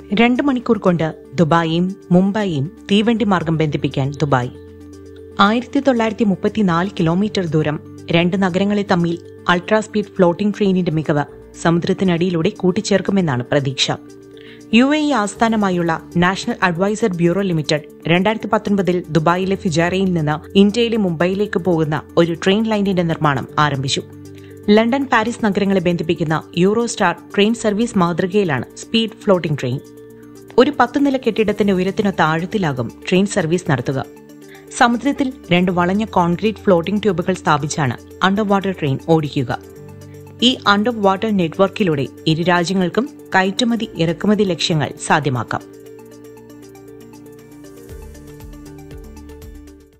രണ്ട് മണിക്കൂർ കൊണ്ട് ദുബായിയും മുംബൈയും തീവണ്ടി മാർഗം ബന്ധിപ്പിക്കാൻ ദുബായ് ആയിരത്തി തൊള്ളായിരത്തി മുപ്പത്തിനാല് കിലോമീറ്റർ ദൂരം രണ്ട് നഗരങ്ങളെ തമ്മിൽ അൾട്രാ സ്പീഡ് ഫ്ലോട്ടിംഗ് ട്രെയിനിന്റെ മികവ് സമുദ്രത്തിനടിയിലൂടെ കൂട്ടിച്ചേർക്കുമെന്നാണ് പ്രതീക്ഷ യു എ ഇ ആസ്ഥാനമായുള്ള നാഷണൽ അഡ്വൈസർ ബ്യൂറോ ലിമിറ്റഡ് രണ്ടായിരത്തി പത്തൊൻപതിൽ ദുബായിലെ ഫിജാരയിൽ നിന്ന് ഇന്ത്യയിലെ മുംബൈയിലേക്ക് പോകുന്ന ഒരു ട്രെയിൻ ലൈനിന്റെ നിർമ്മാണം ആരംഭിച്ചു ലണ്ടൻ പാരീസ് നഗരങ്ങളെ ബന്ധിപ്പിക്കുന്ന യൂറോ സ്റ്റാർ ട്രെയിൻ സർവീസ് മാതൃകയിലാണ് സ്പീഡ് ഫ്ലോട്ടിംഗ് ട്രെയിൻ ഒരു പത്ത് നില കെട്ടിടത്തിന്റെ ഉയരത്തിനൊത്ത ആഴത്തിലാകും ട്രെയിൻ സർവീസ് നടത്തുക സമുദ്രത്തിൽ രണ്ട് വളഞ്ഞ കോൺക്രീറ്റ് ഫ്ലോട്ടിംഗ് ട്യൂബുകൾ സ്ഥാപിച്ചാണ് അണ്ടർ വാട്ടർ ട്രെയിൻ ഓടിക്കുക ഈ അണ്ടർ വാട്ടർ നെറ്റ്വർക്കിലൂടെ ഇരു രാജ്യങ്ങൾക്കും കയറ്റുമതി ഇറക്കുമതി ലക്ഷ്യങ്ങൾ സാധ്യമാക്കാം